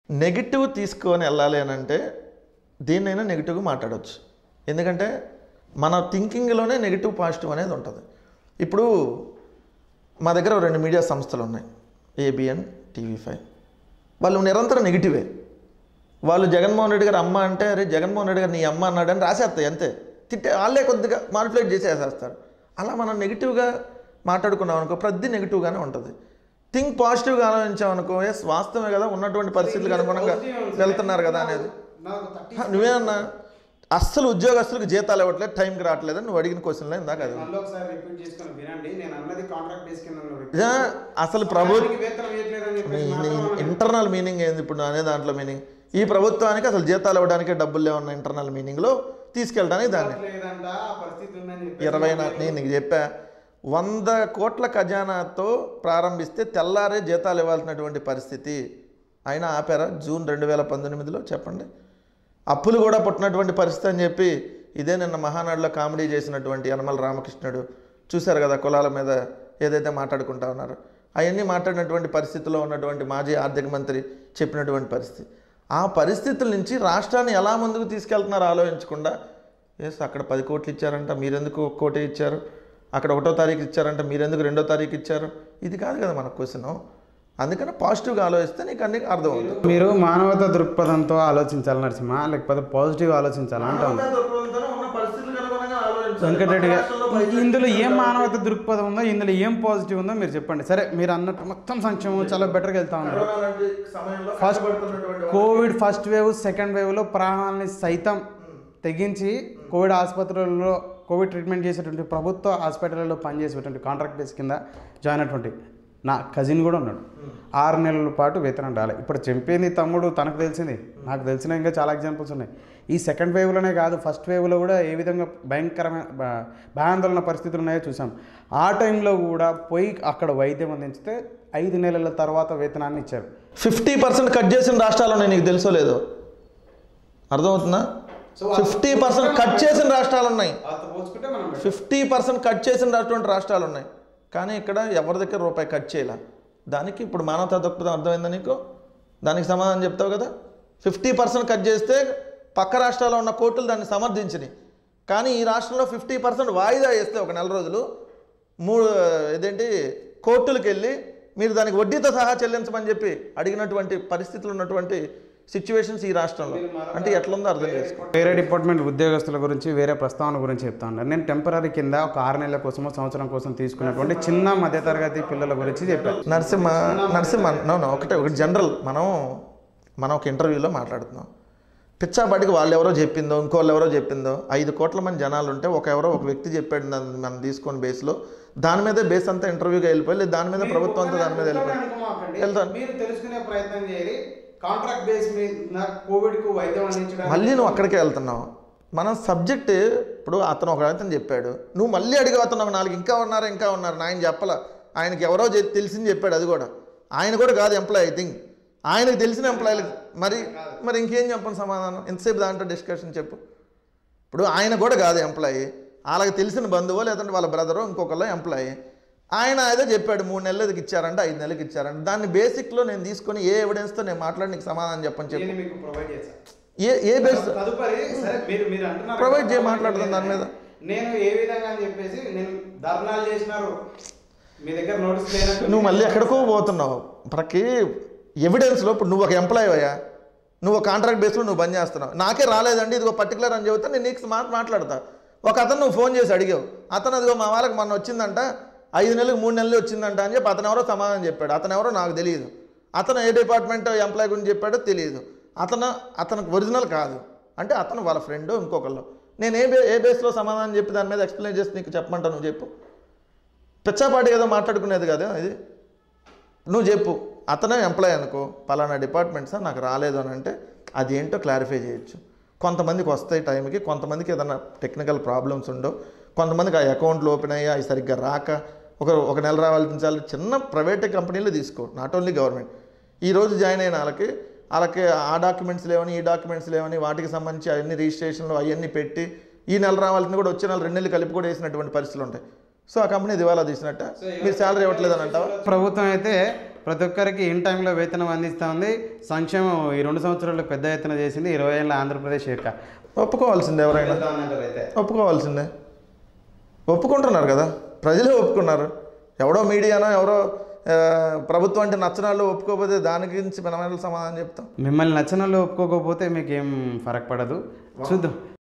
Negative తీసుకొని వెళ్ళాలి అని అంటే దేన్నైనా నెగిటివ్గా మాట్లాడవచ్చు ఎందుకంటే మన థింకింగ్లోనే నెగిటివ్ పాజిటివ్ అనేది ఉంటుంది ఇప్పుడు మా దగ్గర ఓ రెండు మీడియా సంస్థలు ఉన్నాయి ఏబిఎన్ టీవీ ఫైవ్ వాళ్ళు నిరంతరం నెగిటివే వాళ్ళు జగన్మోహన్ రెడ్డి గారు అమ్మ అంటే అరే జగన్మోహన్ రెడ్డి గారు నీ అమ్మ అన్నాడని రాసేస్తాయి అంతే తిట్టే వాళ్ళే కొద్దిగా మానిపులేట్ చేసేసేస్తారు అలా మనం నెగిటివ్గా మాట్లాడుకున్నాం అనుకో ప్రతి నెగిటివ్గానే ఉంటుంది థింక్ పాజిటివ్గా ఆలోచించాం అనుకో ఎస్ వాస్తవమే కదా ఉన్నటువంటి పరిస్థితులకు అనుగుణంగా వెళ్తున్నారు కదా అనేది నాకు థర్టీ హా, నువ్వేమన్నా అస్సలు ఉద్యోగస్తులకు జీతాలు ఇవ్వట్లేదు టైంకి రావట్లేదు నువ్వు అడిగిన క్వశ్చన్లో ఇందాక అది మళ్ళీ ఒకసారి రిపీట్ చేసుకొని వినండి నేను అన్నది కాంట్రాక్ట్ బేస్ కింద ఉన్న వ్యక్తి. ఇదా అసలు ప్రభు సమయానికి వేతనం ఇవ్వట్లేదని చెప్పేసి మాట్లాడమని ఇంటర్నల్ మీనింగ్ ఏంది ఇప్పుడు అనే దాంట్లో మీనింగ్ ఈ ప్రభుత్వానికి అసలు జీతాలు ఇవ్వడానికి డబ్బులు లేవన్న ఇంటర్నల్ మీనింగ్లో తీసుకెళ్ళడానికి దాన్ని లేదంట ఆ పరిస్థితి ఉందని చెప్పేసి ఇరవై నా- నేను నీకు చెప్పా వంద కోట్ల ఖజానాతో ప్రారంభిస్తే తెల్లారే జీతాలు ఇవ్వాల్సినటువంటి పరిస్థితి అయినా ఆపారా జూన్ రెండు వేల పంతొమ్మిదిలో చెప్పండి అప్పులు కూడా పుట్టినటువంటి పరిస్థితి అని చెప్పి ఇదే నిన్న మహానాడులో కామెడీ చేసినటువంటి యనమల రామకృష్ణుడు చూశారు కదా కులాల మీద ఏదైతే మాట్లాడుకుంటా ఉన్నారో అవన్నీ మాట్లాడినటువంటి పరిస్థితిలో ఉన్నటువంటి మాజీ ఆర్థిక మంత్రి చెప్పినటువంటి పరిస్థితి ఆ పరిస్థితుల నుంచి రాష్ట్రాన్ని ఎలా ముందుకు తీసుకెళ్తున్నారో ఆలోచించకుండా ఎస్ అక్కడ పది కోట్లు ఇచ్చారంట మీరెందుకు ఒక కోటి ఇచ్చారు అక్కడ ఒకటో తారీఖు ఇచ్చారంట మీరెందుకు రెండో తారీఖు ఇచ్చారు ఇది కాదు కదా మన క్వశ్చన్ అందుకని పాజిటివ్గా ఆలోచిస్తే నీకు అన్ని అర్థమవుతుంది మీరు మానవత దృక్పథంతో ఆలోచించాలి నరసింహ లేకపోతే పాజిటివ్ ఆలోచించాలి అంటాం వెంకటరెడ్డి గారు ఇందులో ఏం మానవత దృక్పథం ఉందో ఇందులో ఏం పాజిటివ్ ఉందో మీరు చెప్పండి సరే మీరు అన్నట్టు మొత్తం సంక్షేమం చాలా బెటర్గా వెళ్తా ఉన్నారు first covid first wave second వేవ్లో ప్రాణాలని సైతం తెగించి కోవిడ్ ఆసుపత్రులలో కోవిడ్ ట్రీట్మెంట్ చేసేటువంటి ప్రభుత్వ హాస్పిటల్లో పనిచేసేటువంటి కాంట్రాక్ట్ బేస్ కింద జాయిన్ అయినటువంటి నా కజిన్ కూడా ఉన్నాడు ఆరు నెలల పాటు వేతనం రాలే ఇప్పుడు చంపేది తమ్ముడు తనకు తెలిసింది నాకు తెలిసిన ఇంకా చాలా ఎగ్జాంపుల్స్ ఉన్నాయి ఈ సెకండ్ వేవ్లోనే కాదు ఫస్ట్ వేవ్లో కూడా ఏ విధంగా భయంకరమైన భ- భయాందోళన పరిస్థితులు ఉన్నాయో చూసాం ఆ టైంలో కూడా పోయి అక్కడ వైద్యం అందించితే ఐదు నెలల తర్వాత వేతనాన్ని ఇచ్చారు ఫిఫ్టీ పర్సెంట్ కట్ చేసిన రాష్ట్రాలు ఉన్నాయి నీకు తెలుసో లేదో అర్థమవుతుందా ఫిఫ్టీ పర్సెంట్ కట్ చేసిన రాష్ట్రాలు ఉన్నాయి పోల్చుకుంటే మనం ఫిఫ్టీ పర్సెంట్ కట్ చేసినటువంటి రాష్ట్రాలు ఉన్నాయి కానీ ఇక్కడ ఎవరి దగ్గర రూపాయి కట్ చేయలే దానికి ఇప్పుడు మానవతా దృక్పథం అర్థమైందా నీకు దానికి సమాధానం చెప్తావు కదా ఫిఫ్టీ పర్సెంట్ కట్ చేస్తే పక్క రాష్ట్రాల్లో ఉన్న కోర్టులు దాన్ని సమర్థించినాయి కానీ ఈ రాష్ట్రంలో ఫిఫ్టీ పర్సెంట్ వాయిదా వేస్తే ఒక నెల రోజులు మూడు ఇదేంటి కోర్టులకు వెళ్ళి మీరు దానికి వడ్డీతో సహా చెల్లించమని చెప్పి అడిగినటువంటి పరిస్థితులు ఉన్నటువంటి సిచ్యువేషన్స్ ఈ రాష్ట్రంలో అంటే ఎట్లుందో అర్థం చేసుకో వేరే డిపార్ట్మెంట్ ఉద్యోగస్తుల గురించి వేరే ప్రస్తావన గురించి చెప్తా ఉన్నాను నేను టెంపరీ కింద ఒక ఆరు నెలల కోసమో సంవత్సరం కోసం తీసుకున్నటువంటి చిన్న మధ్యతరగతి పిల్లల గురించి చెప్పాను నరసింహ నరసింహ నో నో ఒకటే ఒకటి జనరల్ మనం మనం ఒక ఇంటర్వ్యూలో మాట్లాడుతున్నాం పిచ్చాపాటికి వాళ్ళు ఎవరో చెప్పిందో ఇంకోళ్ళు ఎవరో చెప్పిందో ఐదు కోట్ల మంది జనాలు ఉంటే ఒక ఎవరో ఒక వ్యక్తి చెప్పాడు దాన్ని మనం తీసుకొని బేస్లో దాని మీదే బేస్ అంతా ఇంటర్వ్యూగా వెళ్ళిపోయి లేదు దాని మీద ప్రభుత్వం అంతా దాని మీద వెళ్ళిపోయి వెళ్తాను. మీరు తెలుసుకునే ప్రయత్నం చేయాలి కాంట్రాక్ట్ బేస్ మీద కోవిడ్ కు వైద్యం అందించడానికి మళ్ళీ నువ్వు అక్కడికే వెళ్తున్నావు మనం సబ్జెక్ట్ ఇప్పుడు అతను ఒక అతను చెప్పాడు నువ్వు మళ్ళీ అడిగి అతను ఒక నాలుగు ఇంకా ఉన్నారు ఇంకా ఉన్నారు ఆయన చెప్పాల ఆయనకి ఎవరో చె- తెలిసింది చెప్పాడు అది కూడా ఆయన కూడా కాదు ఎంప్లాయ్ ఐ థింక్ ఆయనకు తెలిసిన ఎంప్లాయీలు మరి మరి ఇంకేం చెప్పను సమాధానం ఎంతసేపు దాంట్లో డిస్కషన్ చెప్పు ఇప్పుడు ఆయన కూడా కాదు ఎంప్లాయీ వాళ్ళకి తెలిసిన బంధువు లేదంటే వాళ్ళ బ్రదరు ఇంకొకళ్ళు ఎంప్లాయీ ఆయన ఏదో చెప్పాడు మూడు నెలలకి ఇచ్చారంట ఐదు నెలలకి ఇచ్చారంట దాన్ని బేసిక్లో నేను తీసుకొని ఏ ఎవిడెన్స్తో నేను మాట్లాడి నీకు సమాధానం చెప్పని చెప్పు నేను మీకు ప్రొవైడ్ చేశాను ఏ ఏ బేస్ తదుపరి సరే మీరు మీరు అంటున్నారు Provide చేయ కదా, మాట్లాడదాం దాని మీద. నేను ఏ విధంగా అని చెప్పేసి నేను ధర్నాలు చేసినారు మీ దగ్గర నోటీస్ లేనట్టు నువ్వు మళ్ళీ ఎక్కడికో పోతున్నావు మనకి ఎవిడెన్స్లో ఇప్పుడు నువ్వు ఒక ఎంప్లాయ్ అయ్యా నువ్వు కాంట్రాక్ట్ బేస్లో నువ్వు బంద్ చేస్తున్నావు నాకే రాలేదండి ఇదిగో పర్టికులర్ అని చెబితే నేను నీకు మాట మాట్లాడతా ఒక అతను నువ్వు ఫోన్ చేసి అడిగావు అతను అదిగో మా వాళ్ళకి మొన్న వచ్చిందంట ఐదు నెలలకు మూడు నెలలు వచ్చిందంట అని చెప్పి అతను ఎవరో సమాధానం చెప్పాడు అతను ఎవరో నాకు తెలియదు అతను ఏ డిపార్ట్మెంట్ ఎంప్లాయ్ గురించి చెప్పాడో తెలియదు అతను అతనికి ఒరిజినల్ కాదు అంటే అతను వాళ్ళ ఫ్రెండ్ ఇంకొకళ్ళు నేను ఏ బే ఏ బేస్లో సమాధానం చెప్పి దాని మీద ఎక్స్ప్లెయిన్ చేసి నీకు చెప్పమంటా నువ్వు చెప్పు పిచ్చాపాటి ఏదో మాట్లాడుకునేది కదా ఇది నువ్వు చెప్పు అతనే ఎంప్లాయ్ అనుకో పలానా డిపార్ట్మెంట్ సార్ నాకు రాలేదు అని అంటే అది ఏంటో క్లారిఫై చేయొచ్చు కొంతమందికి వస్తాయి టైంకి కొంతమందికి ఏదైనా టెక్నికల్ ప్రాబ్లమ్స్ ఉండో కొంతమందికి ఆ అకౌంట్లు ఓపెన్ అయ్యి అవి సరిగ్గా రాక ఒక ఒక నెల రావాల్సించాలి చిన్న ప్రైవేట్ కంపెనీలు తీసుకో నాట్ ఓన్లీ గవర్నమెంట్ ఈ రోజు జాయిన్ అయిన వాళ్ళకి వాళ్ళకి ఆ డాక్యుమెంట్స్ లేవని ఈ డాక్యుమెంట్స్ లేవని వాటికి సంబంధించి అవన్నీ రిజిస్ట్రేషన్లు అవన్నీ పెట్టి ఈ నెల రావాల్సింది కూడా వచ్చే నెల రెండు నెలలు కలిపి కూడా వేసినటువంటి పరిస్థితులు ఉంటాయి సో ఆ కంపెనీ దివాలా తీసినట్ట మీరు శాలరీ ఇవ్వట్లేదని అంటావా ప్రభుత్వం అయితే ప్రతి ఒక్కరికి ఇన్ టైంలో వేతనం అందిస్తూ ఉంది సంక్షేమం ఈ రెండు సంవత్సరాల్లో పెద్ద ఎత్తున చేసింది ఇరవై ఏళ్ళ ఆంధ్రప్రదేశ్ యొక్క ఒప్పుకోవాల్సిందే ఎవరైనా ఒప్పుకోవాల్సిందే ఒప్పుకుంటున్నారు కదా ప్రజలే ఒప్పుకున్నారు ఎవడో మీడియానో ఎవరో ఆ, ప్రభుత్వం అంటే నచ్చనాళ్ళు ఒప్పుకోకపోతే దాని గురించి మనం ఎలా సమాధానం చెప్తాం మిమ్మల్ని నచ్చనలో ఒప్పుకోకపోతే మీకు ఏం ఫరక్ పడదు చూద్దాం